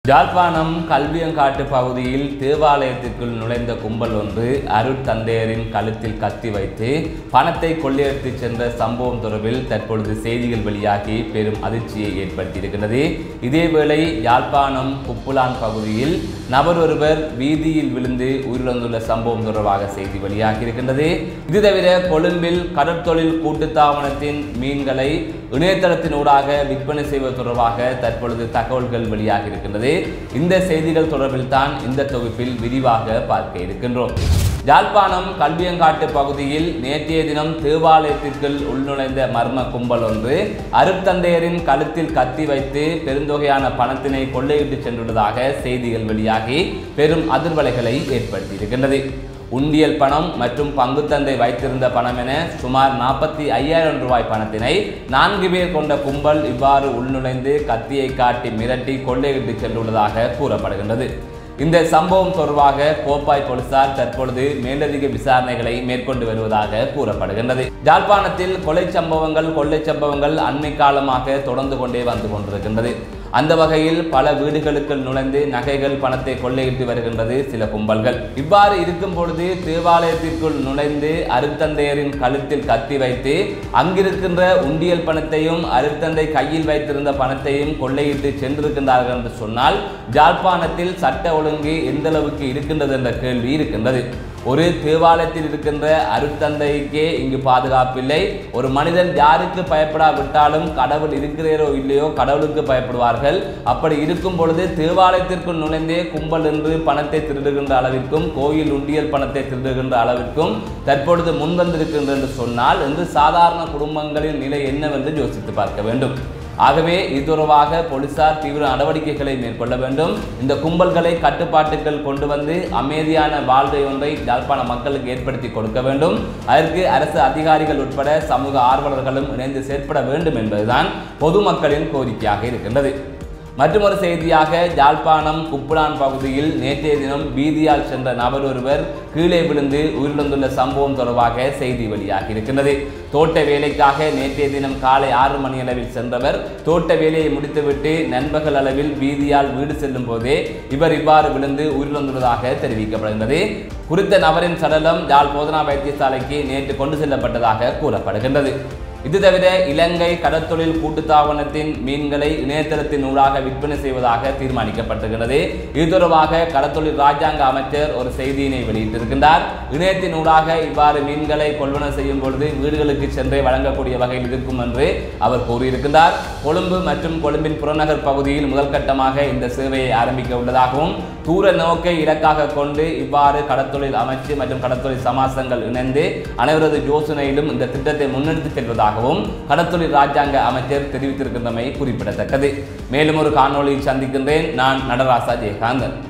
யாழ்ப்பாணம் கல்வியங்காட்டு பகுதியில் தேவாலயத்திற்குள் நுழைந்த கும்பல் ஒன்று அருட்தந்தையரின் கழுத்தில் கத்தி வைத்து பணத்தை கொள்ளையடித்து சென்ற சம்பவம் தொடர்பில் தற்பொழுது செய்திகள் வெளியாகி பெரும் அதிர்ச்சியை ஏற்படுத்தியிருக்கிறது இதேவேளை யாழ்ப்பாணம் குப்புலான் பகுதியில் நபர் ஒருவர் வீதியில் விழுந்து உயிரிழந்துள்ள சம்பவம் தொடர்பாக செய்தி வெளியாகி இருக்கின்றது இது தவிர கொழும்பில் கடற்தொழில் கூட்டுத்தாபனத்தின் மீன்களை இணையதளத்தினூடாக விற்பனை செய்வது தொடர்பாக தற்பொழுது தகவல்கள் வெளியாகி இருக்கின்றது இந்த செய்திகள் தொடர்பில் தான் இந்த தொகுப்பில் விரிவாக பார்க்க இருக்கின்றோம் யாழ்ப்பாணம் கல்வியங்காட்டு பகுதியில் நேற்றைய தினம் தேவாலயத்திற்குள் உள்நுழைந்த மர்ம கும்பல் ஒன்று அருட்தந்தையரின் கழுத்தில் கத்தி வைத்து பெருந்தொகையான பணத்தினை கொள்ளையிட்டு சென்றுள்ளதாக செய்திகள் வெளியாகி பெரும் அதிர்வலைகளை ஏற்படுத்தியிருக்கின்றது உண்டியல் பணம் மற்றும் பங்குத்தந்தை வைத்திருந்த பணம் என சுமார் நாற்பத்தி ஐயாயிரம் ரூபாய் பணத்தினை நான்கு பேர் கொண்ட கும்பல் இவ்வாறு உள்நுழைந்து கத்தியை காட்டி மிரட்டி கொள்ளையிட்டு சென்றுள்ளதாக கூறப்படுகின்றது இந்த சம்பவம் தொடர்பாக கோப்பாய் போலீசார் தற்பொழுது மேலதிக விசாரணைகளை மேற்கொண்டு வருவதாக கூறப்படுகின்றது யாழ்ப்பாணத்தில் கொலை சம்பவங்கள் கொள்ளை சம்பவங்கள் அண்மை காலமாக தொடர்ந்து கொண்டே வந்து கொண்டிருக்கின்றது அந்த வகையில் பல வீடுகளுக்கு நுழைந்து நகைகள் பணத்தை கொள்ளையிட்டு வருகின்றது சில கும்பல்கள் இவ்வாறு இருக்கும் பொழுது தேவாலயத்திற்குள் நுழைந்து அருத்தந்தையரின் கழுத்தில் கத்தி வைத்து அங்கிருக்கின்ற உண்டியல் பணத்தையும் அருத்தந்தை கையில் வைத்திருந்த பணத்தையும் கொள்ளையிட்டு சென்றிருக்கின்றார்கள் என்று சொன்னால் ஜாழ்ப்பாணத்தில் சட்ட ஒழுங்கு எந்த அளவுக்கு இருக்கின்றது என்ற கேள்வி இருக்கின்றது ஒரு தேவாலயத்தில் இருக்கின்ற அருத்தந்தைக்கே இங்கு பாதுகாப்பில்லை ஒரு மனிதன் யாருக்கு பயப்படாவிட்டாலும் கடவுள் இருக்கிறாரோ இல்லையோ கடவுளுக்கு பயப்படுவார்கள் அப்படி இருக்கும் பொழுது தேவாலயத்திற்குள் நுழைந்தே கும்பல் என்று பணத்தை திருடுகின்ற அளவிற்கும் கோயில் உண்டியல் பணத்தை திருடுகின்ற அளவிற்கும் தற்பொழுது முன்வந்திருக்கின்ற என்று சொன்னால் என்று சாதாரண குடும்பங்களின் நிலை என்னவென்று யோசித்து பார்க்க வேண்டும் ஆகவே இது தொடர்பாக போலீசார் தீவிர நடவடிக்கைகளை மேற்கொள்ள வேண்டும் இந்த கும்பல்களை கட்டுப்பாட்டுகள் கொண்டு வந்து அமைதியான வாழ்வை ஒன்றை யாழ்ப்பாண மக்களுக்கு ஏற்படுத்தி கொடுக்க வேண்டும் அதற்கு அரசு அதிகாரிகள் உட்பட சமூக ஆர்வலர்களும் இணைந்து செயற்பட வேண்டும் என்பதுதான் பொதுமக்களின் கோரிக்கையாக இருக்கின்றது மற்றொரு செய்தியாக யாழ்ப்பாணம் குப்புலான் பகுதியில் நேற்றைய தினம் வீதியால் சென்ற நபர் ஒருவர் கீழே விழுந்து உயிரிழந்துள்ள சம்பவம் தொடர்பாக செய்தி வெளியாகி இருக்கின்றது தோட்ட வேலைக்காக நேற்றைய தினம் காலை ஆறு மணி அளவில் சென்றவர் தோட்ட வேலையை முடித்துவிட்டு நண்பகல் அளவில் வீதியால் வீடு செல்லும் போதே இவர் இவ்வாறு விழுந்து உயிரிழந்துள்ளதாக தெரிவிக்கப்படுகின்றது குறித்த நபரின் சடலம் யாழ் போதனா வைத்தியசாலைக்கு நேற்று கொண்டு செல்லப்பட்டதாக கூறப்படுகின்றது இது தவிர இலங்கை கடற்தொழில் கூட்டுத்தாபனத்தின் மீன்களை இணையதளத்தின் ஊடாக விற்பனை செய்வதாக தீர்மானிக்கப்பட்டிருக்கிறது இது தொடர்பாக கடற்தொழில் ராஜாங்க அமைச்சர் ஒரு செய்தியினை வெளியிட்டிருக்கின்றார் இணையத்தின் ஊடாக இவ்வாறு மீன்களை கொள்வன செய்யும் பொழுது வீடுகளுக்கு சென்றே வழங்கக்கூடிய வகையில் இருக்கும் என்று அவர் கூறியிருக்கின்றார் கொழும்பு மற்றும் கொழும்பின் புறநகர் பகுதியில் முதல் கட்டமாக இந்த சேவையை ஆரம்பிக்க உள்ளதாகவும் தூர நோக்கை இலக்காக கொண்டு இவ்வாறு கடற்தொழில் அமைச்சு மற்றும் கடற்தொழில் சமாசங்கள் இணைந்து அனைவரது யோசனையிலும் இந்த திட்டத்தை முன்னெடுத்து செல்வதாக உள்ளதாகவும் கடத்தொழில் ராஜாங்க அமைச்சர் தெரிவித்திருக்கின்றமை குறிப்பிடத்தக்கது மேலும் ஒரு காணொளியில் சந்திக்கின்றேன் நான் நடராசா ஜெயகாந்தன்